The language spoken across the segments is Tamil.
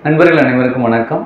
நண்பர்கள் அனைவருக்கும் வணக்கம்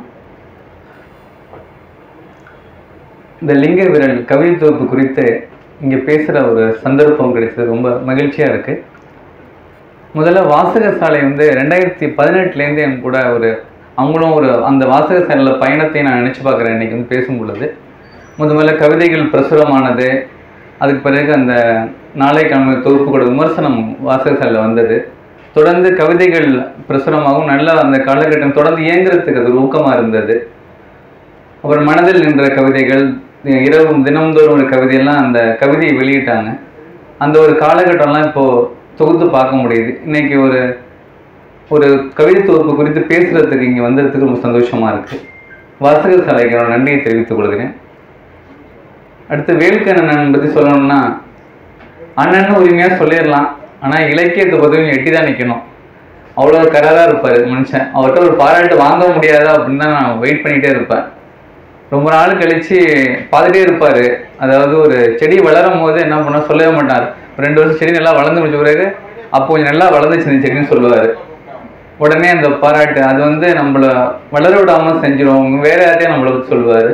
இந்த லிங்க விரல் கவிதை தொகுப்பு குறித்து இங்கே பேசுகிற ஒரு சந்தர்ப்பம் கிடைச்சது ரொம்ப மகிழ்ச்சியாக இருக்குது முதல்ல வாசகசாலை வந்து ரெண்டாயிரத்தி பதினெட்டுலேருந்து என் கூட ஒரு அவங்களும் ஒரு அந்த வாசகசாலையில் பயணத்தை நான் நினச்சி பார்க்குறேன் இன்றைக்கி வந்து பேசும் பொழுது முத முதல்ல கவிதைகள் பிரசுரமானது அதுக்கு பிறகு அந்த நாளைக்கான தொகுப்பு கூட விமர்சனம் வாசகசாலையில் வந்தது தொடர்ந்து கவிதைகள் பிரசுரமாகவும் நல்லா அந்த காலகட்டம் தொடர்ந்து இயங்குறதுக்கு அது ஒரு ஊக்கமாக இருந்தது அப்புறம் மனதில் நின்ற கவிதைகள் இரவும் தினம்தோறும் ஒரு கவிதையெல்லாம் அந்த கவிதையை வெளியிட்டாங்க அந்த ஒரு காலகட்டம்லாம் இப்போது தொகுத்து பார்க்க முடியுது இன்னைக்கு ஒரு ஒரு கவிதை தொகுப்பு குறித்து பேசுகிறதுக்கு இங்கே வந்ததுக்கு ரொம்ப சந்தோஷமாக இருக்குது வாசகர் சாலைக்கு என்னோட நன்றியை தெரிவித்துக் கொள்கிறேன் அடுத்து வேல்கண்ணன் பற்றி சொல்லணும்னா அண்ணன் உரிமையாக சொல்லிடலாம் ஆனால் இலக்கியத்தை பற்றி எட்டி தான் நிற்கணும் அவ்வளோ கராராக இருப்பார் மனுஷன் அவர்கிட்ட ஒரு பாராட்டு வாங்க முடியாதா அப்படின்னு தான் நான் வெயிட் பண்ணிகிட்டே இருப்பேன் ரொம்ப நாள் கழித்து பார்த்துட்டே இருப்பார் அதாவது ஒரு செடி வளரும் போது என்ன பண்ண சொல்லவே மாட்டார் ஒரு ரெண்டு வருஷம் செடி நல்லா வளர்ந்து முடிச்ச பிறகு அப்போ கொஞ்சம் நல்லா வளர்ந்துச்சு இந்த செடின்னு சொல்லுவார் உடனே அந்த பாராட்டு அது வந்து நம்மளை வளர விடாமல் செஞ்சிடும் வேற யார்ட்டையும் நம்மளை பற்றி சொல்லுவார்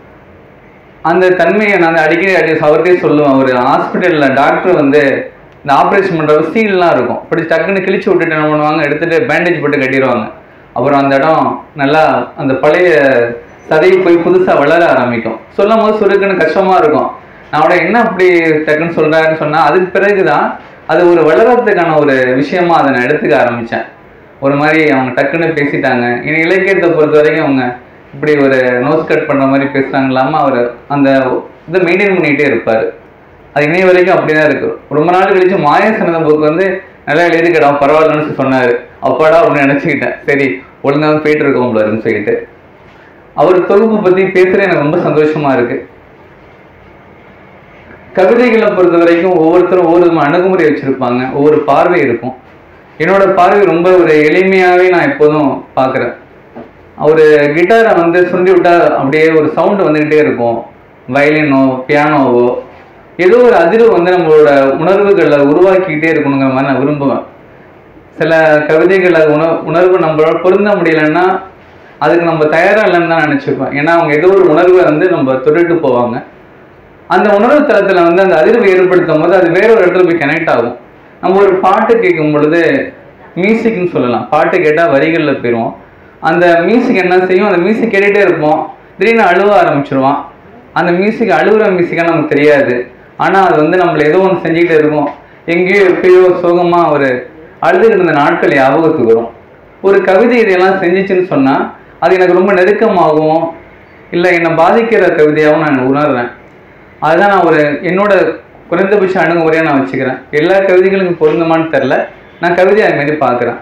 அந்த தன்மையை நான் அடிக்கடி அடி அவர்கிட்டே சொல்லுவேன் ஒரு ஹாஸ்பிட்டலில் டாக்டர் வந்து இந்த ஆப்ரேஷன் பண்ணுறப்ப சீல்லாம் இருக்கும் அப்படி டக்குன்னு கிழிச்சு விட்டுட்டு என்ன பண்ணுவாங்க எடுத்துட்டு பேண்டேஜ் போட்டு கட்டிடுவாங்க அப்புறம் அந்த இடம் நல்லா அந்த பழைய சதை போய் புதுசாக வளர ஆரம்பிக்கும் சொல்லும் போது சுருக்குன்னு கஷ்டமாக இருக்கும் நான் அவட என்ன அப்படி டக்குன்னு சொல்கிறாருன்னு சொன்னால் அதுக்கு பிறகு தான் அது ஒரு வளர்கிறதுக்கான ஒரு விஷயமா அதை நான் எடுத்துக்க ஆரம்பித்தேன் ஒரு மாதிரி அவங்க டக்குன்னு பேசிட்டாங்க இனி இலக்கியத்தை பொறுத்த வரைக்கும் அவங்க இப்படி ஒரு நோஸ் கட் பண்ணுற மாதிரி பேசுகிறாங்க இல்லாமல் அவர் அந்த இதை மெயின்டைன் பண்ணிகிட்டே இருப்பார் அது இணைய வரைக்கும் அப்படி தான் இருக்கு ரொம்ப நாள் கழிச்சு மாய சனதம் புக் வந்து நல்லா எழுதிக்கடா பரவாயில்லன்னு சொன்னார் அப்பாடா அப்படின்னு நினச்சிக்கிட்டேன் சரி ஒழுங்காக போயிட்டு இருக்கோம் போலன்னு சொல்லிட்டு அவர் தொகுப்பு பற்றி பேசுகிற எனக்கு ரொம்ப சந்தோஷமா இருக்கு கவிதைகளை பொறுத்த வரைக்கும் ஒவ்வொருத்தரும் ஒவ்வொரு விதமான அணுகுமுறை வச்சிருப்பாங்க ஒவ்வொரு பார்வை இருக்கும் என்னோட பார்வை ரொம்ப ஒரு எளிமையாகவே நான் எப்போதும் பார்க்குறேன் ஒரு கிட்டாரை வந்து சுண்டி விட்டா அப்படியே ஒரு சவுண்டு வந்துக்கிட்டே இருக்கும் வயலினோ பியானோவோ ஏதோ ஒரு அதிர்வு வந்து நம்மளோட உணர்வுகளை உருவாக்கிக்கிட்டே இருக்கணுங்கிற மாதிரி நான் விரும்புவேன் சில கவிதைகள் அது உண உணர்வு நம்மளோட பொருந்த முடியலன்னா அதுக்கு நம்ம தயாராக இல்லைன்னு தான் நினச்சிப்பேன் ஏன்னா அவங்க ஏதோ ஒரு உணர்வை வந்து நம்ம தொட்டுட்டு போவாங்க அந்த உணர்வு தளத்தில் வந்து அந்த அதிர்வு ஏற்படுத்தும் போது அது வேற ஒரு இடத்துல போய் கனெக்ட் ஆகும் நம்ம ஒரு பாட்டு கேட்கும் பொழுது மியூசிக்னு சொல்லலாம் பாட்டு கேட்டால் வரிகளில் போயிடுவோம் அந்த மியூசிக் என்ன செய்யும் அந்த மியூசிக் கேட்டுகிட்டே இருப்போம் திடீர்னு அழுவ ஆரம்பிச்சிருவான் அந்த மியூசிக் அழுகுற மியூசிக்காக நமக்கு தெரியாது ஆனால் அது வந்து நம்மளை ஏதோ ஒன்று செஞ்சுக்கிட்டே இருக்கும் எங்கேயோ எப்பயோ சோகமாக ஒரு அழுதுகிட்டு இருந்த நாட்கள் ஞாபகத்துக்கு வரும் ஒரு கவிதை இதையெல்லாம் செஞ்சிச்சுன்னு சொன்னால் அது எனக்கு ரொம்ப நெருக்கமாகவும் இல்லை என்னை பாதிக்கிற கவிதையாகவும் நான் உணர்றேன் அதுதான் நான் ஒரு என்னோட குறைந்தபட்ச அணுகுமுறையாக நான் வச்சுக்கிறேன் எல்லா கவிதைகளுக்கும் பொருந்துமான்னு தெரில நான் கவிதை அது மாதிரி பார்க்குறேன்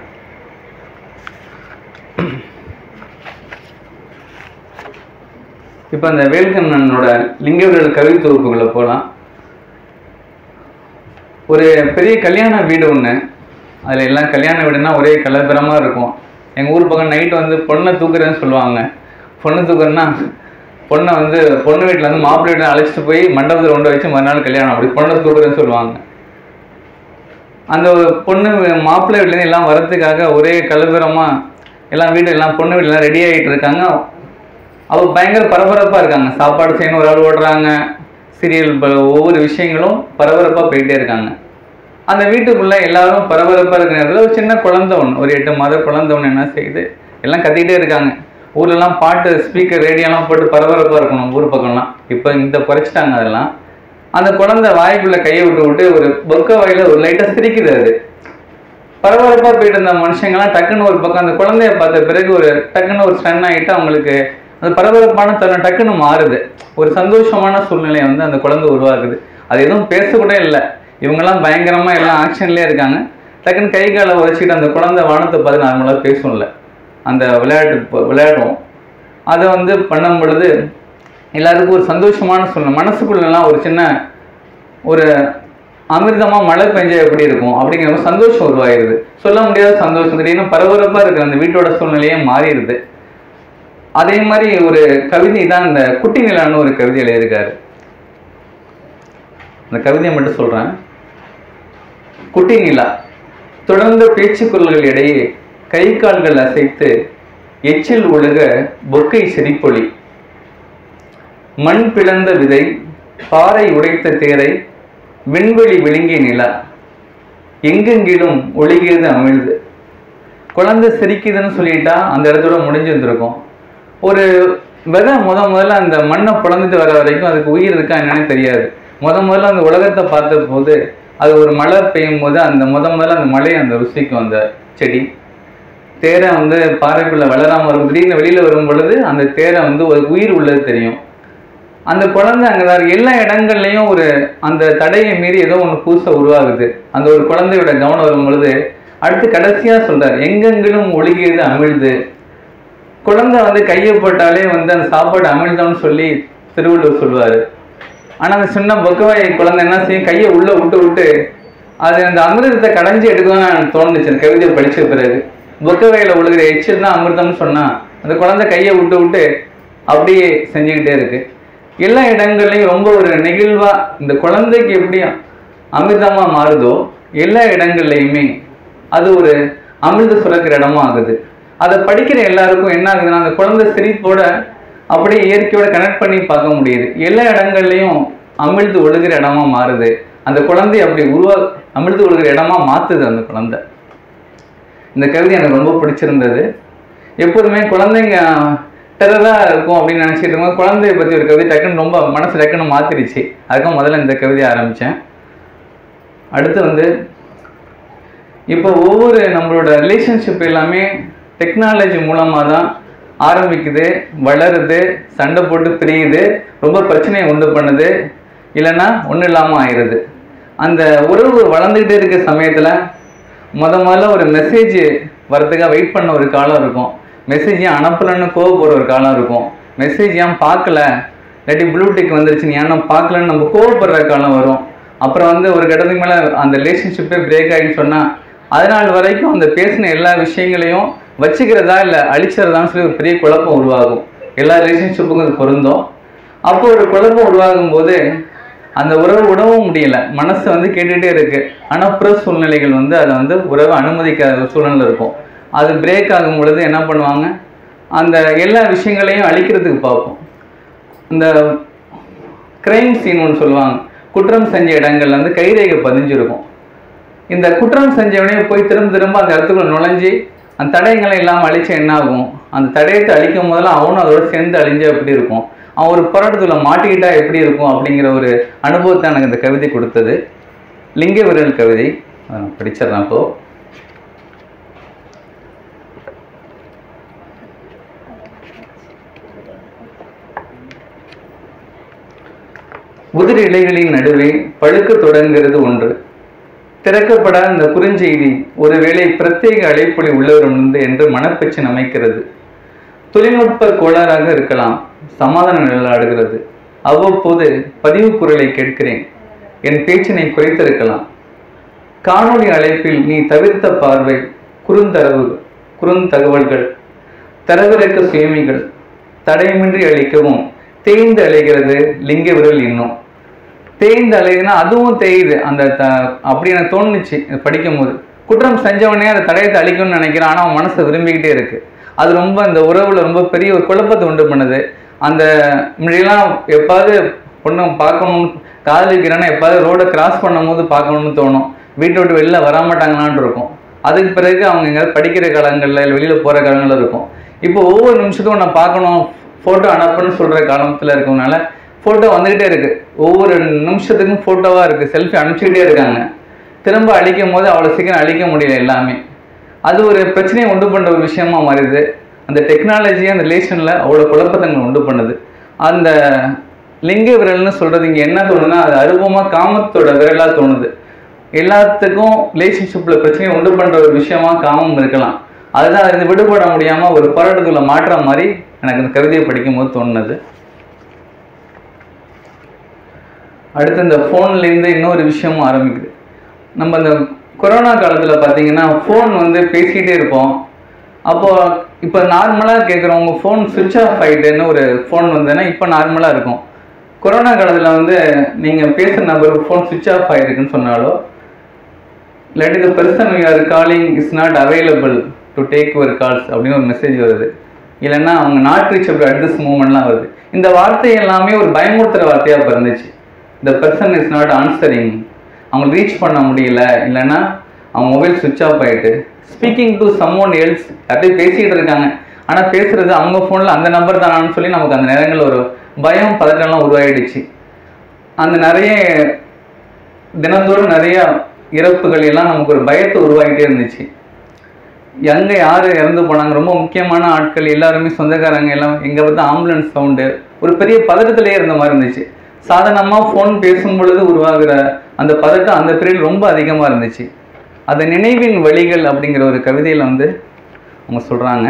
இப்போ அந்த வேல்கண்ணனோட லிங்கவிரல் கவிதை தொகுப்புகளை போகலாம் ஒரு பெரிய கல்யாண வீடு ஒன்று அதில் எல்லாம் கல்யாண வீடுனா ஒரே கலப்பரமாக இருக்கும் எங்கள் ஊர் பக்கம் நைட்டு வந்து பொண்ணை தூக்குறேன்னு சொல்லுவாங்க பொண்ணு தூக்குறேன்னா பொண்ணை வந்து பொண்ணு வீட்டில் வந்து மாப்பிள்ளை வீட்டில் அழைச்சிட்டு போய் மண்டபத்தில் கொண்டு வச்சு மறுநாள் கல்யாணம் அப்படி பொண்ணை தூக்குறேன்னு சொல்லுவாங்க அந்த ஒரு பொண்ணு மாப்பிள்ளை வீட்லேருந்து எல்லாம் வரத்துக்காக ஒரே கலப்பரமாக எல்லாம் வீடு எல்லாம் பொண்ணு வீட்டிலாம் ரெடி ஆகிட்டு இருக்காங்க அவ பயங்கர பரபரப்பாக இருக்காங்க சாப்பாடு செய்யணும் ஒரு ஆள் ஓடுறாங்க சீரியல் ஒவ்வொரு விஷயங்களும் பரபரப்பாக போயிட்டே இருக்காங்க அந்த வீட்டுக்குள்ள எல்லாரும் பரபரப்பாக இருக்கிற நேரத்தில் ஒரு சின்ன குழந்தை ஒன்று ஒரு எட்டு மாத குழந்தை ஒன்று என்ன செய்யுது எல்லாம் கத்திக்கிட்டே இருக்காங்க ஊர்லலாம் பாட்டு ஸ்பீக்கர் ரேடியோலாம் போட்டு பரபரப்பாக இருக்கணும் ஊர் பக்கம்லாம் இப்போ இந்த குறைச்சிட்டாங்க அதெல்லாம் அந்த குழந்தை வாய்க்குள்ள கையை விட்டு விட்டு ஒரு பொக்க வாயில ஒரு லைட்டாக சிரிக்குது அது பரபரப்பாக போயிட்டு இருந்த மனுஷங்கலாம் டக்குன்னு ஒரு பக்கம் அந்த குழந்தைய பார்த்த பிறகு ஒரு டக்குன்னு ஒரு ஸ்டன் ஆகிட்டு அவங்களுக்கு அந்த பரபரப்பான தன்னை டக்குன்னு மாறுது ஒரு சந்தோஷமான சூழ்நிலையை வந்து அந்த குழந்தை உருவாக்குது அது எதுவும் பேசக்கூட இல்லை இவங்கெல்லாம் பயங்கரமா எல்லாம் ஆக்ஷன்லேயே இருக்காங்க டக்குன்னு கை காலை உரைச்சிட்டு அந்த குழந்தை வானத்தை பார்த்து நார்மலாக பேசும்ல அந்த விளையாட்டு ப- விளையாடுவோம் அதை வந்து பண்ணும் பொழுது எல்லாருக்கும் ஒரு சந்தோஷமான சூழ்நிலை மனசுக்குள்ளெல்லாம் ஒரு சின்ன ஒரு அமிர்தமா மழை பெஞ்சா எப்படி இருக்கும் அப்படிங்கிற ஒரு சந்தோஷம் உருவாயிருது சொல்ல முடியாத சந்தோஷம் திடீர்னு பரபரப்பா இருக்கிற அந்த வீட்டோட சூழ்நிலையே மாறிடுது அதே மாதிரி ஒரு கவிதை தான் அந்த குட்டி நிலான்னு ஒரு கவிதை எழுதியிருக்காரு அந்த கவிதையை மட்டும் சொல்றேன் குட்டி நிலா தொடர்ந்த பேச்சுக்குரல்கள் இடையே கை கால்கள் அசைத்து எச்சில் ஒழுக பொக்கை சிரிப்பொலி மண் பிளந்த விதை பாறை உடைத்த தேரை விண்வெளி விழுங்கிய நிலா எங்கெங்கிலும் ஒழுகியது அமிழ்து குழந்தை சிரிக்குதுன்னு சொல்லிட்டா அந்த இடத்தோட முடிஞ்சிருந்திருக்கும் ஒரு விதை முத முதல்ல அந்த மண்ணை பிளந்துட்டு வர வரைக்கும் அதுக்கு உயிர் இருக்கா என்னன்னு தெரியாது முத முதல்ல அந்த உலகத்தை பார்த்த போது அது ஒரு மழை பெய்யும் போது அந்த முத முதல்ல அந்த மழையை அந்த ருசிக்கும் அந்த செடி தேரை வந்து பாறைக்குள்ள வளராம வரும் திடீர்னு வெளியில வரும் பொழுது அந்த தேரை வந்து ஒரு உயிர் உள்ளது தெரியும் அந்த குழந்தை அங்கே எல்லா இடங்கள்லையும் ஒரு அந்த தடையை மீறி ஏதோ ஒன்று புதுசா உருவாகுது அந்த ஒரு குழந்தையோட கவனம் வரும் பொழுது அடுத்து கடைசியா சொல்றாரு எங்கெங்கிலும் ஒழுகியது அமிழ்து குழந்தை வந்து கையை போட்டாலே வந்து அந்த சாப்பாடு அமிழ்தம்னு சொல்லி திருவள்ளுவர் சொல்லுவாரு ஆனா அந்த சின்ன பொக்கவாய் குழந்தை என்ன செய்யும் கையை உள்ள விட்டு விட்டு அது அந்த அமிர்தத்தை கடைஞ்சி எடுக்கணும்னு எனக்கு தோணுச்சு அந்த கவிதையை படிச்ச பிறகு பொக்கவாயில ஒழுகிற எச்சில் தான் அமிர்தம்னு சொன்னா அந்த குழந்தை கையை விட்டு விட்டு அப்படியே செஞ்சுக்கிட்டே இருக்கு எல்லா இடங்கள்லையும் ரொம்ப ஒரு நெகிழ்வா இந்த குழந்தைக்கு எப்படி அமிர்தமா மாறுதோ எல்லா இடங்கள்லையுமே அது ஒரு அமிர்த சுரக்கிற இடமா ஆகுது அதை படிக்கிற எல்லாருக்கும் என்ன ஆகுதுன்னா அந்த குழந்தை சிரிப்போட அப்படியே இயற்கையோட கனெக்ட் பண்ணி பார்க்க முடியுது எல்லா இடங்கள்லையும் அமிழ்து ஒழுகிற இடமா மாறுது அந்த குழந்தை அப்படி உருவா அமிழ்து ஒழுகிற இடமா மாத்துது அந்த குழந்தை இந்த கவிதை எனக்கு ரொம்ப பிடிச்சிருந்தது எப்போதுமே குழந்தைங்க டெரரா இருக்கும் அப்படின்னு நினைச்சிட்டு இருக்கும்போது குழந்தைய பத்தி ஒரு கவிதை டக்குன்னு ரொம்ப மனசு டக்குன்னு மாத்திருச்சு அதுக்காக முதல்ல இந்த கவிதையை ஆரம்பிச்சேன் அடுத்து வந்து இப்போ ஒவ்வொரு நம்மளோட ரிலேஷன்ஷிப் எல்லாமே டெக்னாலஜி மூலமாக தான் ஆரம்பிக்குது வளருது சண்டை போட்டு பிரியுது ரொம்ப பிரச்சனையை உண்டு பண்ணுது இல்லைன்னா ஒன்றும் இல்லாமல் ஆயிடுது அந்த உறவு வளர்ந்துக்கிட்டே இருக்க சமயத்தில் முத முதல்ல ஒரு மெசேஜ் வரதுக்காக வெயிட் பண்ண ஒரு காலம் இருக்கும் மெசேஜ் ஏன் அனுப்பலன்னு கோவப்படுற ஒரு காலம் இருக்கும் மெசேஜ் ஏன் பார்க்கல இல்லாட்டி ப்ளூடிக் வந்துருச்சு நீ ஏன் பார்க்கலன்னு நம்ம கோவப்படுற காலம் வரும் அப்புறம் வந்து ஒரு கட்டத்துக்கு மேலே அந்த ரிலேஷன்ஷிப்பே பிரேக் ஆகின்னு சொன்னால் அதனால் வரைக்கும் அந்த பேசின எல்லா விஷயங்களையும் வச்சுக்கிறதா இல்லை அழிச்சிறதான்னு சொல்லி ஒரு பெரிய குழப்பம் உருவாகும் எல்லா ரிலேஷன்ஷிப்புக்கும் இது பொருந்தும் அப்போ ஒரு குழப்பம் உருவாகும் போது அந்த உறவு விடவும் முடியல மனசு வந்து கேட்டுகிட்டே இருக்கு ஆனால் புற சூழ்நிலைகள் வந்து அதை வந்து உறவை அனுமதிக்காத ஒரு சூழ்நிலை இருக்கும் அது பிரேக் ஆகும் பொழுது என்ன பண்ணுவாங்க அந்த எல்லா விஷயங்களையும் அழிக்கிறதுக்கு பார்ப்போம் இந்த கிரைம் சீன் ஒன்று சொல்லுவாங்க குற்றம் செஞ்ச இடங்கள்ல வந்து கைரேகை பதிஞ்சிருக்கும் இந்த குற்றம் செஞ்சவனே போய் திரும்ப திரும்ப அந்த இடத்துக்குள்ள நுழைஞ்சு அந்த தடயங்களை இல்லாமல் அழிச்சா என்ன ஆகும் அந்த தடயத்தை அழிக்கும் போதெல்லாம் அவனும் அதோட சேர்ந்து அழிஞ்சா எப்படி இருக்கும் அவன் ஒரு போராட்டத்துல மாட்டிக்கிட்டா எப்படி இருக்கும் அப்படிங்கிற ஒரு அனுபவத்தை எனக்கு இந்த கவிதை கொடுத்தது லிங்க விரல் கவிதை அதை நான் படிச்சிடுறேன் இப்போ உதிர் இலைகளின் நடுவே பழுக்க தொடங்குகிறது ஒன்று திறக்கப்படாத இந்த குறுஞ்செய்தி ஒருவேளை பிரத்யேக அழைப்பொலி உள்ளவரிடமிருந்து என்று மனப்பெச்சன் அமைக்கிறது தொழில்நுட்ப கோளாறாக இருக்கலாம் சமாதான நிழலாடுகிறது அவ்வப்போது பதிவு குரலை கேட்கிறேன் என் பேச்சினை குறைத்திருக்கலாம் காணொளி அழைப்பில் நீ தவிர்த்த பார்வை குறுந்தரவு குறுந்தகவல்கள் தரவிறக்க சுயமிகள் தடையின்றி அளிக்கவும் தேய்ந்து அலைகிறது லிங்க விரல் இன்னும் தேய்ந்து அலையுதுன்னா அதுவும் தேயுது அந்த த அப்படி எனக்கு தோணுச்சு இது படிக்கும்போது குற்றம் செஞ்சவனே அந்த தடயத்தை அழிக்கணும்னு நினைக்கிறான் ஆனால் அவன் மனசு விரும்பிக்கிட்டே இருக்கு அது ரொம்ப அந்த உறவுல ரொம்ப பெரிய ஒரு குழப்பத்தை உண்டு பண்ணுது அந்த முன்னாடிலாம் எப்பாவது பொண்ணு பார்க்கணும்னு காதலிக்கிறான்னா எப்பாவது ரோடை கிராஸ் பண்ணும்போது பார்க்கணும்னு தோணும் வீட்டை விட்டு வெளில வராமாட்டாங்களான்னு இருக்கும் அதுக்கு பிறகு அவங்க எங்கேயாவது படிக்கிற காலங்களில் இல்லை வெளியில் போகிற காலங்களில் இருக்கும் இப்போ ஒவ்வொரு நிமிஷத்துக்கும் நான் பார்க்கணும் ஃபோட்டோ அனுப்புன்னு சொல்கிற காலத்தில் இருக்கறனால ஃபோட்டோ வந்துக்கிட்டே இருக்கு ஒவ்வொரு நிமிஷத்துக்கும் ஃபோட்டோவாக இருக்குது செல்ஃபி அனுப்பிச்சிக்கிட்டே இருக்காங்க திரும்ப அழிக்கும் போது அவ்வளோ சீக்கிரம் அழிக்க முடியல எல்லாமே அது ஒரு பிரச்சனையை உண்டு பண்ணுற ஒரு விஷயமா மாறிடுது அந்த டெக்னாலஜி அந்த ரிலேஷனில் அவ்வளோ குழப்பத்தங்களை உண்டு பண்ணுது அந்த லிங்க விரல்னு சொல்கிறது இங்கே என்ன தோணுதுன்னா அது அருவமாக காமத்தோட விரலாக தோணுது எல்லாத்துக்கும் ரிலேஷன்ஷிப்பில் பிரச்சனையை உண்டு பண்ணுற ஒரு விஷயமா காமம் இருக்கலாம் அதுதான் அது விடுபட முடியாமல் ஒரு போராட்டத்துக்குள்ள மாற்ற மாதிரி எனக்கு இந்த கவிதையை படிக்கும்போது தோணுனது அடுத்து இந்த ஃபோன்லேருந்து இன்னொரு விஷயமும் ஆரம்பிக்குது நம்ம இந்த கொரோனா காலத்தில் பார்த்தீங்கன்னா ஃபோன் வந்து பேசிக்கிட்டே இருப்போம் அப்போ இப்போ நார்மலாக கேட்குறோம் உங்கள் ஃபோன் சுவிட்ச் ஆஃப் ஆகிட்டுன்னு ஒரு ஃபோன் வந்ததுன்னா இப்போ நார்மலாக இருக்கும் கொரோனா காலத்தில் வந்து நீங்கள் பேசுகிற நபர் ஃபோன் சுவிட்ச் ஆஃப் ஆகிருக்குன்னு சொன்னாலோ இல்லாட்டி the person you are calling is not available to take your calls அப்படின்னு ஒரு மெசேஜ் வருது இல்லைன்னா அவங்க நாட் ரீச்சபிள் அட் திஸ் மூமெண்ட்லாம் வருது இந்த வார்த்தை எல்லாமே ஒரு பயமுறுத்துற வார்த்தையாக பிறந்துச்சு இந்த பர்சன் இஸ் நாட் ஆன்சரிங் அவங்க ரீச் பண்ண முடியல இல்லைன்னா அவங்க மொபைல் சுவிட்ச் ஆஃப் ஆயிட்டு speaking to someone else அப்படியே பேசிகிட்டு இருக்காங்க ஆனால் பேசுறது அவங்க ஃபோனில் அந்த நம்பர் தானான்னு சொல்லி நமக்கு அந்த நேரங்களில் ஒரு பயம் பதட்டம்லாம் உருவாயிடுச்சு அந்த நிறைய தினந்தோறும் நிறைய இறப்புகள் எல்லாம் நமக்கு ஒரு பயத்தை உருவாகிட்டே இருந்துச்சு எங்கே யார் இறந்து போனாங்க ரொம்ப முக்கியமான ஆட்கள் எல்லாருமே சொந்தக்காரங்க எல்லாம் எங்கே பார்த்து ஆம்புலன்ஸ் சவுண்டு ஒரு பெரிய பதட்டத்திலே இருந்த மாதிரி இருந்துச்சு சாதாரணமாக ஃபோன் பேசும் பொழுது உருவாகிற அந்த பதட்டம் அந்த பீரியட் ரொம்ப அதிகமாக இருந்துச்சு அந்த நினைவின் வழிகள் அப்படிங்கிற ஒரு கவிதையில் வந்து அவங்க சொல்கிறாங்க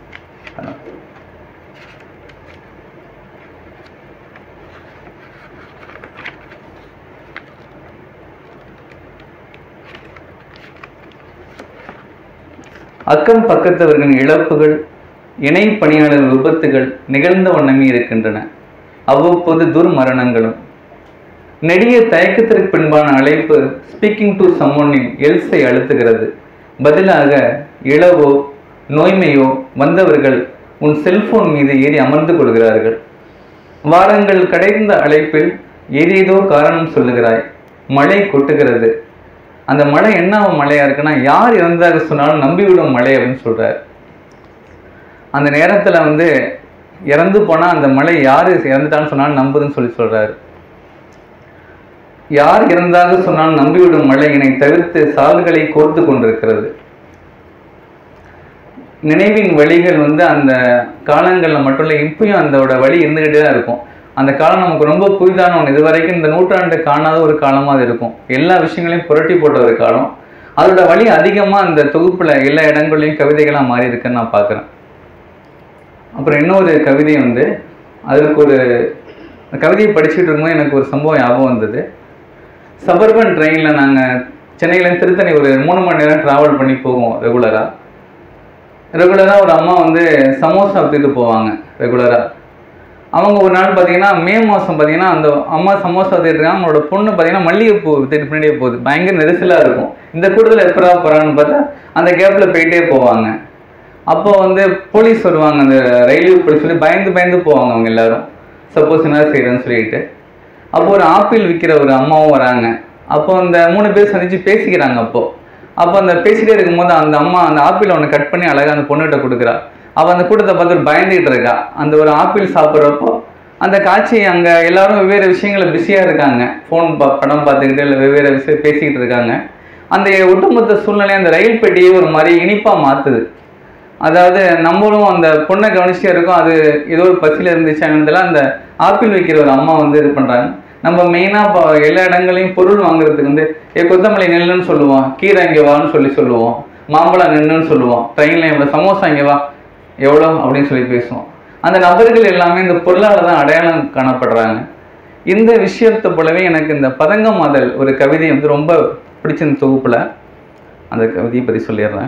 அக்கம் பக்கத்தவர்களின் இழப்புகள் இணை பணியாளர் விபத்துகள் நிகழ்ந்த வண்ணமே இருக்கின்றன அவ்வப்போது துர்மரணங்களும் நெடிய தயக்கத்திற்கு பின்பான அழைப்பு ஸ்பீக்கிங் டு சம்மோனின் எல்ஸை அழுத்துகிறது பதிலாக இளவோ நோய்மையோ வந்தவர்கள் உன் செல்போன் மீது ஏறி அமர்ந்து கொள்கிறார்கள் வாரங்கள் கடைந்த அழைப்பில் ஏதேதோ காரணம் சொல்லுகிறாய் மழை கொட்டுகிறது அந்த மழை என்ன மழையா இருக்குன்னா யார் இறந்ததாக சொன்னாலும் நம்பிவிடும் மழை அப்படின்னு சொல்றாரு அந்த நேரத்துல வந்து இறந்து போனா அந்த மழை யார் இறந்துட்டான்னு சொன்னாலும் நம்புதுன்னு சொல்லி சொல்றாரு யார் இறந்தாக சொன்னாலும் நம்பிவிடும் மழை என்னை தவிர்த்து சால்களை கோர்த்து கொண்டிருக்கிறது நினைவின் வழிகள் வந்து அந்த காலங்களில் மட்டும் இல்லை இப்பயும் அதோட வழி இருந்துகிட்டே தான் இருக்கும் அந்த காலம் நமக்கு ரொம்ப புதிதான ஒன்று இது வரைக்கும் இந்த நூற்றாண்டு காணாத ஒரு காலமாக அது இருக்கும் எல்லா விஷயங்களையும் புரட்டி போட்ட ஒரு காலம் அதோட வழி அதிகமாக அந்த தொகுப்பில் எல்லா இடங்கள்லையும் கவிதைகளாக மாறி இருக்குன்னு நான் பார்க்குறேன் அப்புறம் இன்னொரு கவிதை வந்து அதுக்கு ஒரு அந்த கவிதையை படிச்சுட்டு இருக்கும்போது எனக்கு ஒரு சம்பவம் ஞாபகம் வந்தது சபர்பன் ட்ரெயினில் நாங்கள் சென்னையிலேருந்து திருத்தணி ஒரு மூணு மணி நேரம் ட்ராவல் பண்ணி போவோம் ரெகுலராக ரெகுலராக ஒரு அம்மா வந்து சமோசா வித்துட்டு போவாங்க ரெகுலராக அவங்க ஒரு நாள் பார்த்தீங்கன்னா மே மாதம் பார்த்தீங்கன்னா அந்த அம்மா சமோசா வித்துட்டு இருக்காங்க அவங்களோட பொண்ணு பார்த்தீங்கன்னா மல்லிகைப்பூ வித்துட்டு பின்னாடியே போகுது பயங்கர நெரிசலாக இருக்கும் இந்த கூட்டத்தில் எப்படா போகிறாங்கன்னு பார்த்தா அந்த கேப்பில் போயிட்டே போவாங்க அப்போ வந்து போலீஸ் வருவாங்க அந்த ரயில்வே போலீஸ் சொல்லி பயந்து பயந்து போவாங்க அவங்க எல்லாரும் சப்போஸ் என்ன செய்யறேன்னு சொல்லிட்டு அப்போ ஒரு ஆப்பிள் விற்கிற ஒரு அம்மாவும் வராங்க அப்போ அந்த மூணு பேர் சந்திச்சு பேசிக்கிறாங்க அப்போ அப்போ அந்த பேசிட்டே இருக்கும்போது அந்த அம்மா அந்த ஆப்பிள் ஒன்று கட் பண்ணி அழகாக அந்த பொண்ணுகிட்ட கொடுக்குறா அவள் அந்த கூட்டத்தை பார்த்து பயந்துகிட்டு இருக்கா அந்த ஒரு ஆப்பிள் சாப்பிட்றப்போ அந்த காட்சி அங்கே எல்லாரும் வெவ்வேறு விஷயங்களை பிஸியாக இருக்காங்க ஃபோன் பா படம் பார்த்துக்கிட்டு இல்லை வெவ்வேறு விஷயம் பேசிக்கிட்டு இருக்காங்க அந்த ஒட்டுமொத்த சூழ்நிலை அந்த ரயில் பெட்டியை ஒரு மாதிரி இனிப்பாக மாற்றுது அதாவது நம்மளும் அந்த பொண்ணை கவனிச்சே இருக்கோம் அது ஏதோ ஒரு பசியில் இருந்துச்சு அந்த ஆப்பிள் வைக்கிற ஒரு அம்மா வந்து இது பண்ணுறாங்க நம்ம மெயினாக இப்போ எல்லா இடங்களையும் பொருள் வாங்குறதுக்கு வந்து ஏ கொத்தமல்லி நெல்லுன்னு சொல்லுவோம் கீரை இங்கே வான்னு சொல்லி சொல்லுவோம் மாம்பழம் நின்றுன்னு சொல்லுவோம் ட்ரெயினில் எவ்வளோ சமோசா இங்கே வா எவ்வளோ அப்படின்னு சொல்லி பேசுவோம் அந்த நபர்கள் எல்லாமே இந்த பொருளால் தான் அடையாளம் காணப்படுறாங்க இந்த விஷயத்தை போலவே எனக்கு இந்த பதங்க மாதல் ஒரு கவிதை வந்து ரொம்ப பிடிச்ச இந்த தொகுப்பில் அந்த கவிதையை பற்றி சொல்லிடுறேன்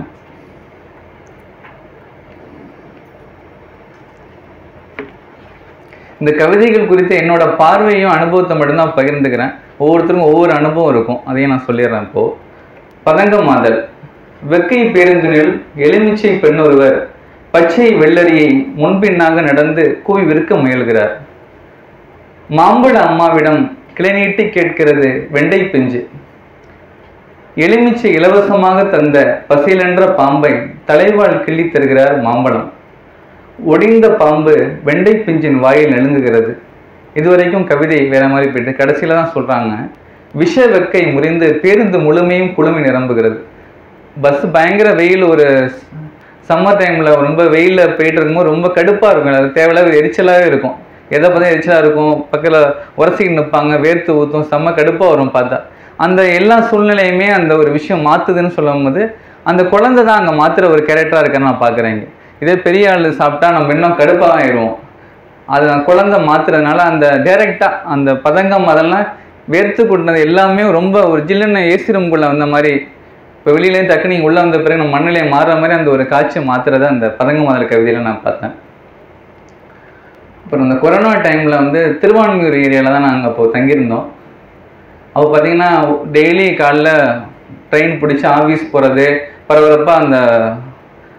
இந்த கவிதைகள் குறித்த என்னோட பார்வையும் அனுபவத்தை மட்டும்தான் பகிர்ந்துக்கிறேன் ஒவ்வொருத்தருக்கும் ஒவ்வொரு அனுபவம் இருக்கும் அதையும் நான் சொல்லிடுறேன் இப்போ பதங்க மாதல் வெக்கை பேருந்தினில் எலுமிச்சை பெண்ணொருவர் பச்சை வெள்ளரியை முன்பின்னாக நடந்து கூவி விற்க முயல்கிறார் மாம்பழ அம்மாவிடம் கிளைநீட்டி கேட்கிறது வெண்டை பிஞ்சு எலுமிச்சை இலவசமாக தந்த பசிலென்ற பாம்பை தலைவால் கிள்ளித் தருகிறார் மாம்பழம் ஒடிந்த பாம்பு வெண்டை பிஞ்சின் வாயில் நெழுங்குகிறது இதுவரைக்கும் கவிதை வேற மாதிரி போயிட்டு கடைசியில தான் சொல்றாங்க விஷ வெக்கை முறிந்து பேருந்து முழுமையும் குளுமை நிரம்புகிறது பஸ் பயங்கர வெயில் ஒரு சம்மர் டைம்ல ரொம்ப வெயில்ல போயிட்டு இருக்கும்போது ரொம்ப கடுப்பா இருக்கும் அது தேவையில்லாத எரிச்சலாவே இருக்கும் எதை பார்த்தா எரிச்சலா இருக்கும் பக்கத்துல உரசிக்கிட்டு நிற்பாங்க வேர்த்து ஊற்றும் செம்ம கடுப்பா வரும் பார்த்தா அந்த எல்லா சூழ்நிலையுமே அந்த ஒரு விஷயம் மாத்துதுன்னு சொல்லும்போது அந்த குழந்தை தான் அங்கே மாத்துற ஒரு கேரக்டரா இருக்குன்னு நான் பார்க்குறேங்க இதே பெரிய ஆள் சாப்பிட்டா நம்ம இன்னும் கடுப்பாக ஆயிடுவோம் அது அந்த குழந்தை மாத்துறதுனால அந்த டைரெக்டாக அந்த பதங்கம் அதெல்லாம் வேர்த்து கொண்டது எல்லாமே ரொம்ப ஒரு ஜில்லுன்னு ஏசி ரூம்குள்ளே வந்த மாதிரி இப்போ வெளியிலேயே டக்கு நீங்கள் உள்ளே வந்த பிறகு நம்ம மண்ணிலே மாறுற மாதிரி அந்த ஒரு காட்சியை மாத்துறத அந்த பதங்க மாதல் கவிதையில் நான் பார்த்தேன் அப்புறம் இந்த கொரோனா டைமில் வந்து திருவான்மியூர் ஏரியாவில் தான் நாங்கள் அப்போ தங்கியிருந்தோம் அப்போ பார்த்தீங்கன்னா டெய்லி காலைல ட்ரெயின் பிடிச்சி ஆஃபீஸ் போகிறது பரபரப்பாக அந்த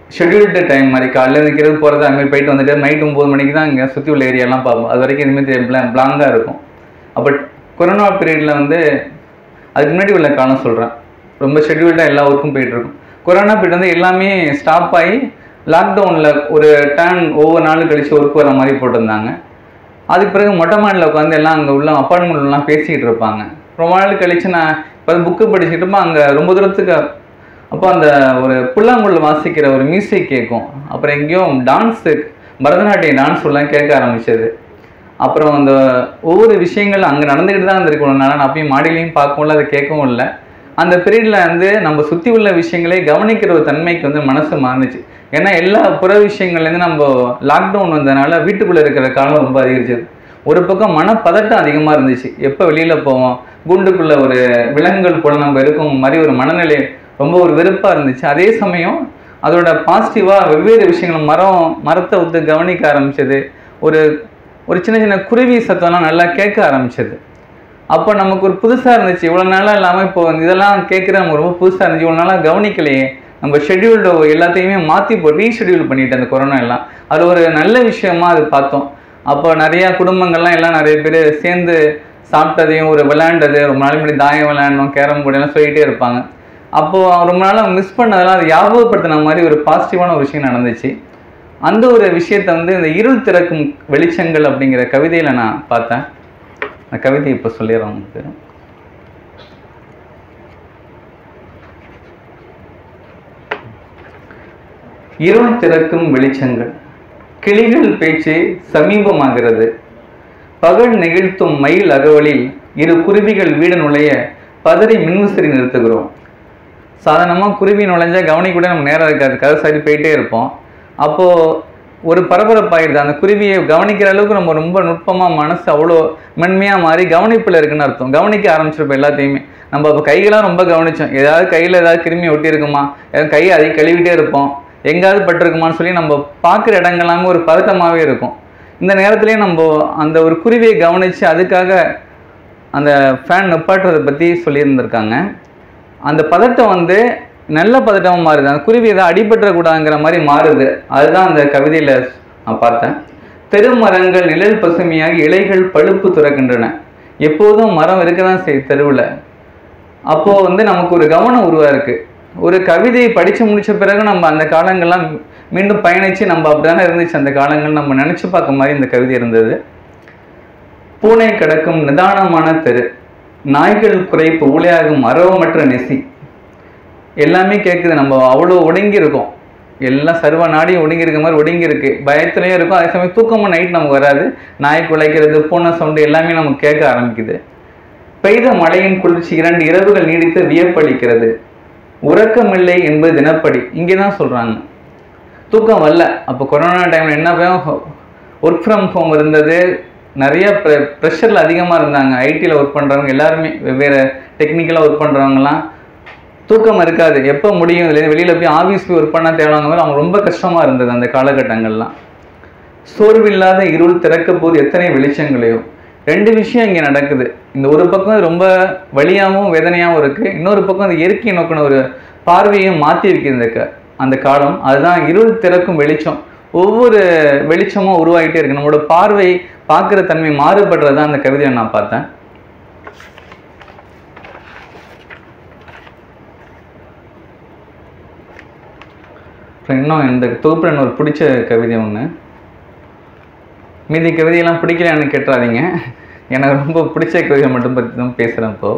ஷெட்யூல்டு டைம் மாதிரி காலையில் நிற்கிறது போகிறது அது மாதிரி போயிட்டு வந்துட்டு நைட் ஒம்பது மணிக்கு தான் இங்கே சுற்றி உள்ள ஏரியாலாம் பார்ப்போம் அது வரைக்கும் எதுவுமே தெரியும் பிளா பிளாங்காக இருக்கும் அப்போ கொரோனா பீரியடில் வந்து அதுக்கு முன்னாடி உள்ள காலம் சொல்கிறேன் ரொம்ப ஷெட்யூல்டாக எல்லா ஒர்க்கும் போயிட்டுருக்கும் கொரோனா பீரியட் வந்து எல்லாமே ஸ்டாப் ஆகி லாக்டவுனில் ஒரு டேர்ன் ஒவ்வொரு நாளும் கழித்து ஒர்க் வர மாதிரி போட்டிருந்தாங்க அதுக்கு பிறகு மொட்டை மாடியில் உட்காந்து எல்லாம் அங்கே உள்ள அப்பார்ட்மெண்ட்லாம் பேசிக்கிட்டு இருப்பாங்க ரொம்ப நாள் கழித்து நான் இப்போ புக்கு படிச்சுட்டு இருப்பேன் அங்கே ரொம்ப தூரத்துக்கு அப்போ அந்த ஒரு புல்லாங்குழல் வாசிக்கிற ஒரு மியூசிக் கேட்கும் அப்புறம் எங்கேயும் டான்ஸு பரதநாட்டியம் டான்ஸ் எல்லாம் கேட்க ஆரம்பிச்சது அப்புறம் அந்த ஒவ்வொரு விஷயங்கள் அங்கே நடந்துக்கிட்டு தான் இருந்திருக்கணும் நான் அப்பயும் மாடியிலையும் பார்க்கவும் அதை கேட்கவும் இல்லை அந்த பீரியடில் வந்து நம்ம சுற்றி உள்ள விஷயங்களே கவனிக்கிற ஒரு தன்மைக்கு வந்து மனசு மாறுனுச்சு ஏன்னா எல்லா புற விஷயங்கள்லேருந்து நம்ம லாக்டவுன் வந்ததுனால வீட்டுக்குள்ளே இருக்கிற காலம் ரொம்ப அதிகரிச்சது ஒரு பக்கம் மனப்பதட்டம் அதிகமாக இருந்துச்சு எப்போ வெளியில் போவோம் கூண்டுக்குள்ளே ஒரு விலங்குகள் போல நம்ம இருக்கும் மாதிரி ஒரு மனநிலை ரொம்ப ஒரு வெறுப்பாக இருந்துச்சு அதே சமயம் அதோட பாசிட்டிவாக வெவ்வேறு விஷயங்கள் மரம் மரத்தை ஒத்து கவனிக்க ஆரம்பிச்சது ஒரு ஒரு சின்ன சின்ன குருவி சத்தம்லாம் நல்லா கேட்க ஆரம்பிச்சது அப்போ நமக்கு ஒரு புதுசாக இருந்துச்சு இவ்வளோ நாளாக இல்லாமல் இப்போ இதெல்லாம் கேட்குற நமக்கு ரொம்ப புதுசாக இருந்துச்சு இவ்வளோ நாளாக கவனிக்கலையே நம்ம ஷெட்யூல்டு எல்லாத்தையுமே மாற்றி இப்போ ரீஷெட்யூல் பண்ணிட்டு அந்த கொரோனா எல்லாம் அது ஒரு நல்ல விஷயமா அது பார்த்தோம் அப்போ நிறையா குடும்பங்கள்லாம் எல்லாம் நிறைய பேர் சேர்ந்து சாப்பிட்டதையும் ஒரு விளையாண்டது ரொம்ப நாள் முன்னாடி தாயம் விளையாடணும் கேரம் போர்டு எல்லாம் சொல்லிகிட்டே இருப்பாங்க அப்போது ரொம்ப நாளாக மிஸ் பண்ணதெல்லாம் அது ஞாபகப்படுத்தின மாதிரி ஒரு பாசிட்டிவான ஒரு விஷயம் நடந்துச்சு அந்த ஒரு விஷயத்தை வந்து இந்த இருள் திறக்கும் வெளிச்சங்கள் அப்படிங்கிற கவிதையில் நான் பார்த்தேன் அந்த கவிதை இப்போ சொல்லிடுறேன் உங்களுக்கு இருள் திறக்கும் வெளிச்சங்கள் கிளிகள் பேச்சு சமீபமாகிறது பகல் நிகழ்த்தும் மயில் அகவலில் இரு குருவிகள் வீடு நுழைய பதறி மின்விசிறி நிறுத்துகிறோம் சாதாரணமாக குருவி நுழைஞ்சா கவனிக்க கூட நம்ம நேரம் இருக்காது கதை சரி போயிட்டே இருப்போம் அப்போது ஒரு பரபரப்பாயிடுது அந்த குருவியை கவனிக்கிற அளவுக்கு நம்ம ரொம்ப நுட்பமாக மனசு அவ்வளோ மென்மையாக மாறி கவனிப்பில் இருக்குன்னு அர்த்தம் கவனிக்க ஆரம்பிச்சிருப்போம் எல்லாத்தையுமே நம்ம அப்போ கைகளாம் ரொம்ப கவனிச்சோம் ஏதாவது கையில் ஏதாவது கிருமி ஒட்டி இருக்குமா ஏதாவது கையை அதிக கழுவிட்டே இருப்போம் எங்காவது பட்டிருக்குமான்னு சொல்லி நம்ம பார்க்குற இடங்கள்லாமே ஒரு பதட்டமாகவே இருக்கும் இந்த நேரத்துலேயே நம்ம அந்த ஒரு குருவியை கவனித்து அதுக்காக அந்த ஃபேன் நிப்பாட்டுறதை பற்றி சொல்லியிருந்திருக்காங்க அந்த பதட்டம் வந்து நல்ல பதட்டமாக மாறுது அந்த குருவி எதாவது அடிபட்டுறக்கூடாதுங்கிற மாதிரி மாறுது அதுதான் அந்த கவிதையில் நான் பார்த்தேன் தெருமரங்கள் நிழல் பசுமையாகி இலைகள் பழுப்பு துறக்கின்றன எப்போதும் மரம் இருக்க தான் செய்யுது தெருவில் அப்போது வந்து நமக்கு ஒரு கவனம் உருவாயிருக்கு ஒரு கவிதையை படித்து முடித்த பிறகு நம்ம அந்த காலங்கள்லாம் மீண்டும் பயணித்து நம்ம அப்படிதானே இருந்துச்சு அந்த காலங்கள் நம்ம நினச்சி பார்க்க மாதிரி இந்த கவிதை இருந்தது பூனை கிடக்கும் நிதானமான தெரு நாய்கள் குறைப்பு ஊழையாகும் அரவமற்ற நெசி எல்லாமே கேட்குது நம்ம அவ்வளோ ஒடுங்கி இருக்கோம் எல்லாம் சர்வ நாடியும் ஒடுங்கி இருக்க மாதிரி ஒடுங்கி இருக்கு பயத்துலையும் இருக்கும் அதே சமயம் தூக்கமும் நைட் நமக்கு வராது நாய் குலைக்கிறது பூனை சவுண்டு எல்லாமே நமக்கு கேட்க ஆரம்பிக்குது பெய்த மழையின் குளிர்ச்சி இரண்டு இரவுகள் நீடித்து வியப்பளிக்கிறது உறக்கமில்லை என்பது தினப்படி இங்கே தான் சொல்கிறாங்க தூக்கம் வரல அப்போ கொரோனா டைமில் என்ன ஒர்க் ஃப்ரம் ஹோம் இருந்தது நிறைய ப்ரெஷரில் அதிகமாக இருந்தாங்க ஐடியில் ஒர்க் பண்ணுறவங்க எல்லாருமே வெவ்வேறு டெக்னிக்கலாக ஒர்க் பண்ணுறவங்கலாம் தூக்கம் இருக்காது எப்போ முடியும் இதுலேருந்து வெளியில் போய் ஆஃபீஸ் போய் ஒர்க் பண்ண தேவையான மாதிரி அவங்க ரொம்ப கஷ்டமாக இருந்தது அந்த காலகட்டங்கள்லாம் சோர்வில்லாத இருள் திறக்க போது எத்தனை வெளிச்சங்களையோ ரெண்டு விஷயம் இங்கே நடக்குது இந்த ஒரு பக்கம் ரொம்ப வலியாகவும் வேதனையாகவும் இருக்குது இன்னொரு பக்கம் அந்த இயற்கையை நோக்கின ஒரு பார்வையும் மாற்றி வைக்குது இந்த க அந்த காலம் அதுதான் இருள் திறக்கும் வெளிச்சம் ஒவ்வொரு வெளிச்சமும் உருவாகிட்டே இருக்கு நம்மளோட பார்வை பார்க்குற தன்மை மாறுபடுறதா அந்த கவிதையை நான் பார்த்தேன் அப்புறம் இன்னும் இந்த தொகுப்பில் எனக்கு ஒரு பிடிச்ச கவிதை ஒன்று மீதி கவிதையெல்லாம் பிடிக்கலையான்னு கேட்டுறாதீங்க எனக்கு ரொம்ப பிடிச்ச கவிதை மட்டும் பற்றி தான் பேசுகிறேன் இப்போ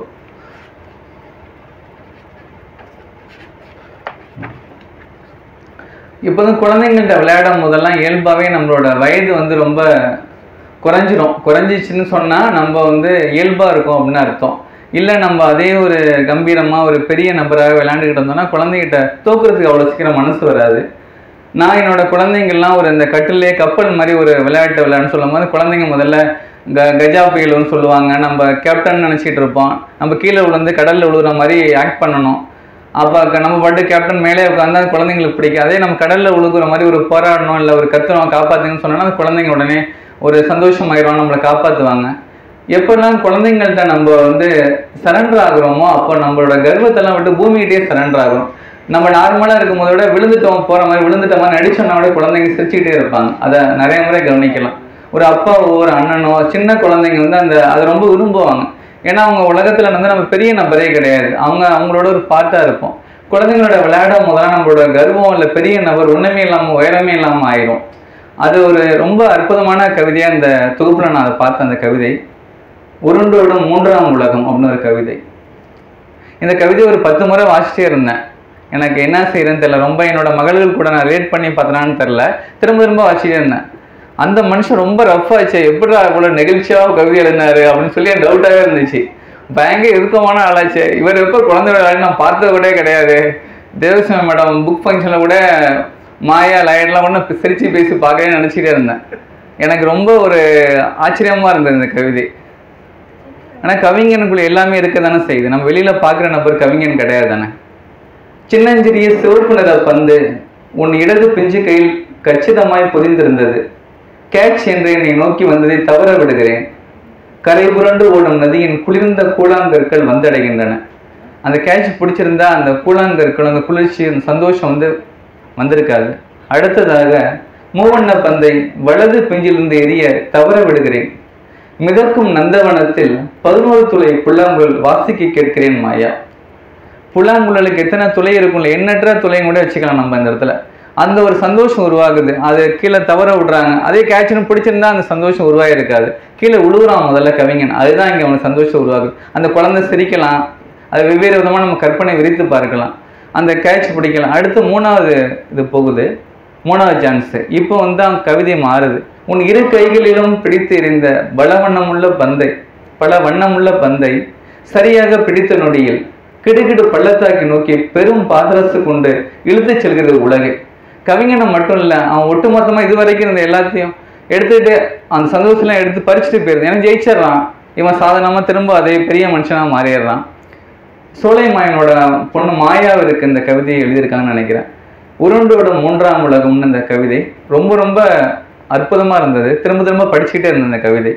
இப்போ வந்து குழந்தைங்கள்ட்ட விளையாடும் போதெல்லாம் இயல்பாகவே நம்மளோட வயது வந்து ரொம்ப குறைஞ்சிரும் குறைஞ்சிச்சுன்னு சொன்னால் நம்ம வந்து இயல்பாக இருக்கும் அப்படின்னு அர்த்தம் இல்லை நம்ம அதே ஒரு கம்பீரமாக ஒரு பெரிய நபராக விளையாண்டுக்கிட்டு இருந்தோம்னா குழந்தைகிட்ட தோக்குறதுக்கு அவ்வளோ சீக்கிரம் மனசு வராது நான் என்னோட குழந்தைங்கள்லாம் ஒரு இந்த கட்டிலே கப்பல் மாதிரி ஒரு விளையாட்டு விளையாடுன்னு சொல்லும் போது குழந்தைங்க முதல்ல க கஜா புயல்னு சொல்லுவாங்க நம்ம கேப்டன் நினச்சிட்டு இருப்போம் நம்ம கீழே விழுந்து கடலில் விழுகிற மாதிரி ஆக்ட் பண்ணணும் அப்போ க- நம்ம பாட்டு கேப்டன் மேலே உட்காந்தா குழந்தைங்களுக்கு பிடிக்கும் அதே நம்ம கடலில் விழுகுற மாதிரி ஒரு போராடணும் இல்லை ஒரு கத்துறோம் காப்பாற்றுங்கன்னு சொன்னோன்னா அந்த குழந்தைங்க உடனே ஒரு சந்தோஷமாயிரும் நம்மளை காப்பாற்றுவாங்க எப்பெல்லாம் குழந்தைங்கள்ட்ட நம்ம வந்து சரண்டர் ஆகுறோமோ அப்போ நம்மளோட கர்வத்தெல்லாம் விட்டு பூமிகிட்டே சரண்டர் ஆகுறோம் நம்ம நார்மலாக இருக்கும் போதை விட விழுந்துட்டோம் போகிற மாதிரி விழுந்துட்ட மாதிரி நடிச்சோன்னா விட குழந்தைங்க சிரிச்சுக்கிட்டே இருப்பாங்க அதை நிறைய முறை கவனிக்கலாம் ஒரு அப்பாவோ ஒரு அண்ணனோ சின்ன குழந்தைங்க வந்து அந்த அதை ரொம்ப விரும்புவாங்க ஏன்னா அவங்க உலகத்தில் வந்து நம்ம பெரிய நபரே கிடையாது அவங்க அவங்களோட ஒரு பார்ட்டாக இருப்போம் குழந்தைங்களோட விளையாடும் போதெல்லாம் நம்மளோட கர்வம் இல்லை பெரிய நபர் ஒன்றுமே இல்லாமல் உயரமே இல்லாமல் ஆயிரும் அது ஒரு ரொம்ப அற்புதமான கவிதையாக இந்த தொகுப்பில் நான் அதை பார்த்த அந்த கவிதை உருண்டோடும் மூன்றாம் உலகம் அப்படின்னு ஒரு கவிதை இந்த கவிதை ஒரு பத்து முறை வாசிச்சே இருந்தேன் எனக்கு என்ன செய்யறதுன்னு தெரியல ரொம்ப என்னோட மகள்கள் கூட நான் ரேட் பண்ணி பார்த்தனான்னு தெரில திரும்ப திரும்ப வாசிட்டே இருந்தேன் அந்த மனுஷன் ரொம்ப ரஃப் ஆச்சு எப்படி அவ்வளோ நெகிழ்ச்சியாக கவிதை எழுதினாரு அப்படின்னு சொல்லி எனக்கு டவுட்டாகவே இருந்துச்சு பயங்கர இறுக்கமான ஆளாச்சு இவர் எப்போ குழந்தை விளையாடி நான் பார்த்தது கூட கிடையாது தேவசிவம் மேடம் புக் ஃபங்க்ஷனில் கூட மாயா லயன்லாம் கூட சிரிச்சு பேசி பார்க்கவே நினச்சிட்டே இருந்தேன் எனக்கு ரொம்ப ஒரு ஆச்சரியமாக இருந்தது இந்த கவிதை ஆனால் கவிஞனுக்குள்ள எல்லாமே இருக்க தானே செய்யுது நம்ம வெளியில் பார்க்குற நபர் கவிஞன் கிடையாது தானே சின்னஞ்சிறிய சிவப்பு நிற பந்து உன் இடது பிஞ்சு கையில் கச்சிதமாய் பொதிந்திருந்தது கேட்ச் என்று என்னை நோக்கி வந்ததை தவற விடுகிறேன் கரை புரண்டு ஓடும் நதியின் குளிர்ந்த கூழாங்கற்கள் வந்தடைகின்றன அந்த கேட்ச் பிடிச்சிருந்தா அந்த கூழாங்கற்கள் அந்த குளிர்ச்சி அந்த சந்தோஷம் வந்து வந்திருக்காது அடுத்ததாக மூவண்ண பந்தை வலது பிஞ்சிலிருந்து எரிய தவற விடுகிறேன் மிதக்கும் நந்தவனத்தில் பதினோரு துளை புல்லாங்குழல் வாசிக்க கேட்கிறேன் மாயா புல்லாங்குழலுக்கு எத்தனை துளை இருக்கும்ல எண்ணற்ற துளையும் கூட வச்சுக்கலாம் நம்ம இந்த இடத்துல அந்த ஒரு சந்தோஷம் உருவாகுது அது கீழே தவற விடுறாங்க அதே கேட்ச்னு பிடிச்சிருந்தா அந்த சந்தோஷம் உருவாகிருக்காது கீழே விழுகுறான் முதல்ல கவிஞன் அதுதான் இங்கே அவனுக்கு சந்தோஷம் உருவாகுது அந்த குழந்தை சிரிக்கலாம் அது வெவ்வேறு விதமாக நம்ம கற்பனை விரித்து பார்க்கலாம் அந்த கேட்ச் பிடிக்கலாம் அடுத்து மூணாவது இது போகுது மூணாவது சான்ஸ் இப்போ வந்து அவன் கவிதை மாறுது உன் இரு கைகளிலும் பிடித்து எறிந்த பலவண்ணமுள்ள பந்தை பல வண்ணமுள்ள பந்தை சரியாக பிடித்த நொடியில் கிடுகிடு பள்ளத்தாக்கி நோக்கி பெரும் பாதரசு கொண்டு இழுத்துச் செல்கிறது உலகை கவிஞனை மட்டும் இல்லை அவன் ஒட்டுமொத்தமாக இது வரைக்கும் இருந்த எல்லாத்தையும் எடுத்துக்கிட்டு அந்த சந்தோஷம்லாம் எடுத்து பறிச்சுட்டு போயிருது ஏன்னா ஜெயிச்சிடுறான் இவன் சாதாரணமாக திரும்ப அதே பெரிய மனுஷனாக மாறிடுறான் சோலைமாயனோட பொண்ணு மாயாவிற்கு இந்த கவிதையை எழுதியிருக்காங்கன்னு நினைக்கிறேன் உருண்டோட மூன்றாம் உலகம்னு இந்த கவிதை ரொம்ப ரொம்ப அற்புதமாக இருந்தது திரும்ப திரும்ப படிச்சுக்கிட்டே இருந்தது இந்த கவிதை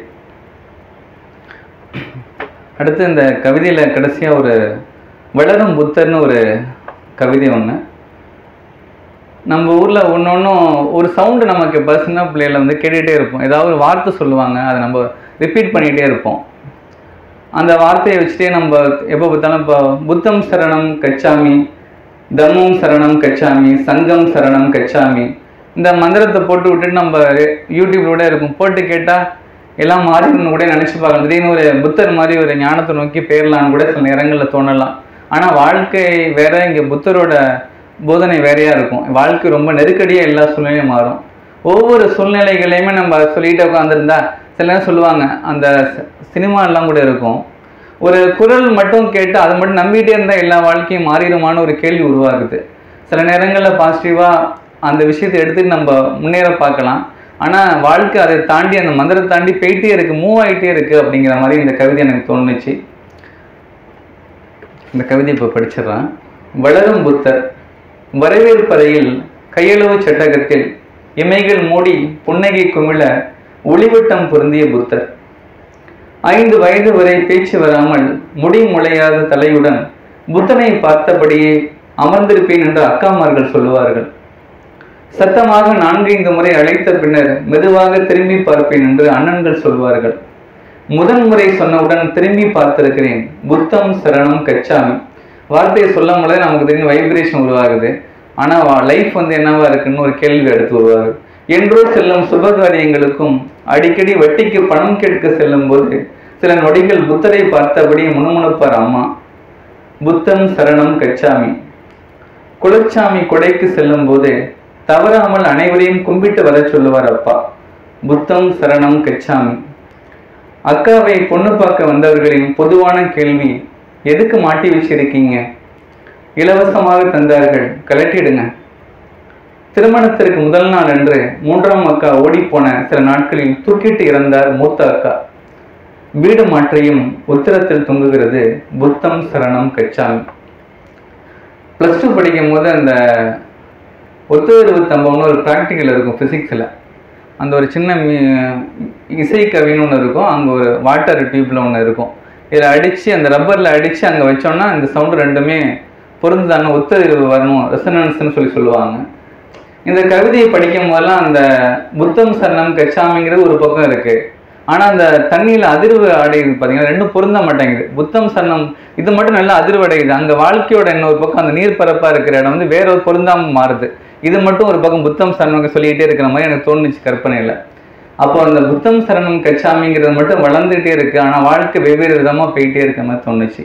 அடுத்து இந்த கவிதையில் கடைசியாக ஒரு வளரும் புத்தர்னு ஒரு கவிதை ஒன்று நம்ம ஊரில் ஒன்று ஒன்றும் ஒரு சவுண்டு நமக்கு இப்போ சின்ன பிள்ளையில வந்து கேட்டுகிட்டே இருப்போம் ஏதாவது ஒரு வார்த்தை சொல்லுவாங்க அதை நம்ம ரிப்பீட் பண்ணிகிட்டே இருப்போம் அந்த வார்த்தையை வச்சுட்டே நம்ம எப்போ பார்த்தாலும் இப்போ புத்தம் சரணம் கச்சாமி தம்மம் சரணம் கச்சாமி சங்கம் சரணம் கச்சாமி இந்த மந்திரத்தை போட்டு விட்டுட்டு நம்ம யூடியூப்ல கூட இருக்கும் போட்டு கேட்டால் எல்லாம் மாறிடணும் கூட நினச்சி பார்க்கலாம் திடீர்னு ஒரு புத்தர் மாதிரி ஒரு ஞானத்தை நோக்கி போயிடலான்னு கூட சில நேரங்களில் தோணலாம் ஆனால் வாழ்க்கை வேற இங்கே புத்தரோட போதனை வேறையா இருக்கும் வாழ்க்கை ரொம்ப நெருக்கடியாக எல்லா சூழ்நிலையும் மாறும் ஒவ்வொரு சூழ்நிலைகளையுமே நம்ம சொல்லிட்டு உட்காந்துருந்தா சில நேரம் சொல்லுவாங்க அந்த சினிமா எல்லாம் கூட இருக்கும் ஒரு குரல் மட்டும் கேட்டு அதை மட்டும் நம்பிட்டே இருந்தால் எல்லா வாழ்க்கையும் மாறிடுமான்னு ஒரு கேள்வி உருவாகுது சில நேரங்களில் பாசிட்டிவாக அந்த விஷயத்தை எடுத்துட்டு நம்ம முன்னேற பார்க்கலாம் ஆனால் வாழ்க்கை அதை தாண்டி அந்த மந்திரத்தை தாண்டி போயிட்டே இருக்கு மூவ் ஆகிட்டே இருக்கு அப்படிங்கிற மாதிரி இந்த கவிதை எனக்கு தோணுச்சு இந்த கவிதை இப்போ படிச்சிடுறேன் வளரும் புத்தர் வரவேற்பறையில் கையளவு சட்டகத்தில் இமைகள் மூடி புன்னகை குமிழ ஒளிவட்டம் பொருந்திய புத்தர் ஐந்து வயது வரை பேச்சு வராமல் முடி முளையாத தலையுடன் புத்தனை பார்த்தபடியே அமர்ந்திருப்பேன் என்று அக்காமார்கள் சொல்லுவார்கள் சத்தமாக நான்கைந்து முறை அழைத்த பின்னர் மெதுவாக திரும்பி பார்ப்பேன் என்று அண்ணன்கள் சொல்வார்கள் முதன் முறை சொன்னவுடன் திரும்பி பார்த்திருக்கிறேன் புத்தம் சரணம் கச்சாமி வார்த்தையை சொல்லும் பொழுது நமக்கு திடீர்னு வைப்ரேஷன் உருவாகுது ஆனால் லைஃப் வந்து என்னவா இருக்குன்னு ஒரு கேள்வி எடுத்து வருவாரு என்றோ செல்லும் சுபகாரியங்களுக்கும் அடிக்கடி வட்டிக்கு பணம் கேட்க செல்லும் போது சில நொடிகள் புத்தரை பார்த்தபடி முணுமுணுப்பார் அம்மா புத்தம் சரணம் கச்சாமி குலச்சாமி கொடைக்கு செல்லும் போது தவறாமல் அனைவரையும் கும்பிட்டு வரச் சொல்லுவார் அப்பா புத்தம் சரணம் கச்சாமி அக்காவை பொண்ணு பார்க்க வந்தவர்களின் பொதுவான கேள்வி எதுக்கு மாட்டி வச்சிருக்கீங்க இலவசமாக தந்தார்கள் கலட்டிடுங்க திருமணத்திற்கு முதல் நாள் அன்று மூன்றாம் அக்கா ஓடிப்போன சில நாட்களில் தூக்கிட்டு இறந்தார் மூத்த அக்கா வீடு மாற்றியும் உத்தரத்தில் தொங்குகிறது புத்தம் சரணம் கச்சாமி ப்ளஸ் டூ படிக்கும் போது அந்த ஒத்துழைப்பு தம்பம்னு ஒரு ப்ராக்டிக்கல் இருக்கும் ஃபிசிக்ஸில் அந்த ஒரு சின்ன மி- இசை கவின்னு ஒன்று இருக்கும் அங்கே ஒரு வாட்டர் டியூப்பில் ஒன்று இருக்கும் இதில் அடித்து அந்த ரப்பரில் அடித்து அங்கே வச்சோன்னா இந்த சவுண்டு ரெண்டுமே பொருந்தான ஒத்து வரணும் ரெசனன்ஸ்னு சொல்லி சொல்லுவாங்க இந்த கவிதையை படிக்கும் போதெல்லாம் அந்த புத்தம் சரணம் கச்சாமிங்கிறது ஒரு பக்கம் இருக்கு ஆனா அந்த தண்ணியில அதிர்வு அடையுது பாத்தீங்கன்னா ரெண்டும் பொருந்த மாட்டேங்குது புத்தம் சரணம் இது மட்டும் நல்லா அதிர்வடையுது அங்க வாழ்க்கையோட இன்னொரு பக்கம் அந்த நீர் பரப்பா இருக்கிற இடம் வந்து வேற ஒரு பொருந்தாம மாறுது இது மட்டும் ஒரு பக்கம் புத்தம் சரணம் சொல்லிக்கிட்டே இருக்கிற மாதிரி எனக்கு தோணுச்சு கற்பனையில அப்போ அந்த புத்தம் சரணம் கச்சாமிங்கிறது மட்டும் வளர்ந்துகிட்டே இருக்கு ஆனா வாழ்க்கை வெவ்வேறு விதமா போயிட்டே இருக்க மாதிரி தோணுச்சு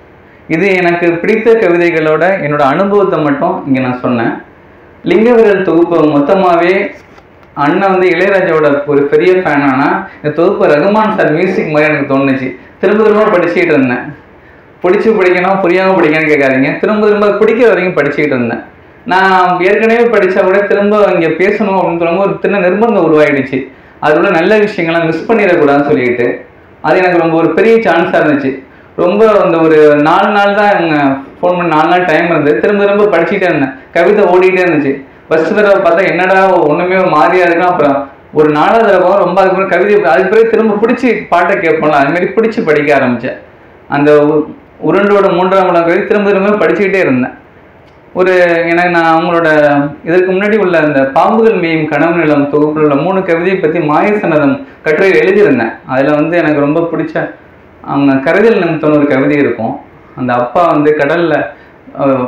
இது எனக்கு பிடித்த கவிதைகளோட என்னோட அனுபவத்தை மட்டும் இங்க நான் சொன்னேன் லிங்கவிரல் தொகுப்பு மொத்தமாவே அண்ணன் வந்து இளையராஜாவோட ஒரு பெரிய ஃபேன் ஆனா இந்த தொகுப்பு ரகுமான் சார் மியூசிக் மாதிரி எனக்கு தோணுச்சு திரும்ப திரும்ப படிச்சுக்கிட்டு இருந்தேன் பிடிச்சி படிக்கணும் புரியாம படிக்கணும்னு கேட்காதீங்க திரும்ப திரும்ப பிடிக்கிற வரைக்கும் படிச்சுக்கிட்டு இருந்தேன் நான் ஏற்கனவே படிச்சா கூட திரும்ப இங்க பேசணும் அப்படின்னு சொல்லும்போது ஒரு சின்ன நிர்பந்தம் உருவாயிடுச்சு அது உள்ள நல்ல விஷயங்கள்லாம் மிஸ் பண்ணிடக்கூடாதுன்னு சொல்லிட்டு அது எனக்கு ரொம்ப ஒரு பெரிய சான்ஸாக இருந்துச்சு ரொம்ப அந்த ஒரு நாலு நாள் தான் இவங்க ஃபோன் பண்ணி நாலு நாள் டைம் இருந்தது திரும்ப திரும்ப படிச்சுட்டே இருந்தேன் கவிதை ஓடிட்டே இருந்துச்சு ஃபர்ஸ்ட் தடவை பார்த்தா என்னடா ஒண்ணுமே மாறியா இருக்கும் அப்புறம் ஒரு நாலாவது தடவை ரொம்ப அதுக்கப்புறம் கவிதை அதுக்கு பிறகு திரும்ப பிடிச்சி பாட்டை கேட்போம்ல அது மாதிரி பிடிச்சி படிக்க ஆரம்பிச்சேன் அந்த உ- உருண்டோட மூன்றாம் இடம் கவிதை திரும்ப திரும்ப படிச்சுக்கிட்டே இருந்தேன் ஒரு எனக்கு நான் அவங்களோட இதற்கு முன்னாடி உள்ள அந்த பாம்புகள் மேயும் கனவு நிலம் தொகுப்பில் உள்ள மூணு கவிதையை பற்றி மாயசனதம் கட்டுரை எழுதியிருந்தேன் அதில் வந்து எனக்கு ரொம்ப பிடிச்ச அவங்க கருதல் நிமித்தம்னு ஒரு கவிதை இருக்கும் அந்த அப்பா வந்து கடல்ல அஹ்,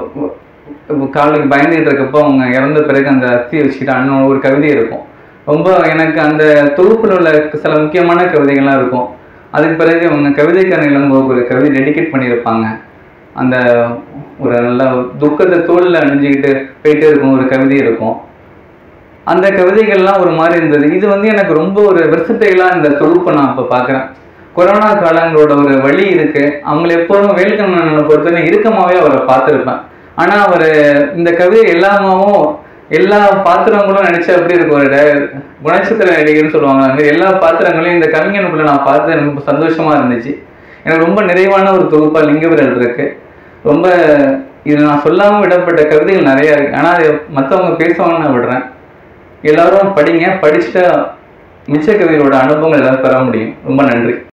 உ- காலுக்கு பயந்துகிட்டு இருக்கப்போ அவங்க இறந்த பிறகு அந்த அஸ்தி வச்சுக்கிட்டு அண்ணன் ஒரு கவிதை இருக்கும் ரொம்ப எனக்கு அந்த தொகுப்பில் உள்ள சில முக்கியமான கவிதைகள்லாம் இருக்கும் அதுக்கு பிறகு அவங்க கவிதைக்கான இளங்கோவுக்கு ஒரு கவிதை டெடிகேட் பண்ணியிருப்பாங்க அந்த ஒரு நல்ல துக்கத்தை தோல்ல அணிஞ்சுக்கிட்டு போயிட்டே இருக்கும் ஒரு கவிதை இருக்கும் அந்த கவிதைகள்லாம் ஒரு மாதிரி இருந்தது இது வந்து எனக்கு ரொம்ப ஒரு வெர்சட்டைலாக இந்த தொகுப்பை நான் இப்போ பார்க்குறேன் கொரோனா காலங்களோட ஒரு வழி இருக்கு அவங்கள எப்போதும் வேலுக்கண்ணனை பொறுத்தவரை இறுக்கமாவே அவரை பார்த்துருப்பேன் ஆனா அவர் இந்த கவிதை எல்லாமாவும் எல்லா பாத்திரங்களும் நினைச்சு அப்படி இருக்கும் ஒரு ட- குணச்சித்திர நடிகர்னு சொல்லுவாங்க அந்த மாதிரி எல்லா பாத்திரங்களையும் இந்த கவிஞனுக்குள்ள நான் பார்த்து எனக்கு ரொம்ப சந்தோஷமா இருந்துச்சு எனக்கு ரொம்ப நிறைவான ஒரு தொகுப்பா லிங்கவிரல் இருக்கு ரொம்ப இது நான் சொல்லாம விடப்பட்ட கவிதைகள் நிறைய இருக்கு ஆனா அது மத்தவங்க பேசுவாங்கன்னு நான் விடுறேன் எல்லாரும் படிங்க படிச்சுட்டா மிச்ச கவிதையோட அனுபவங்கள் எல்லாரும் பெற முடியும் ரொம்ப நன்றி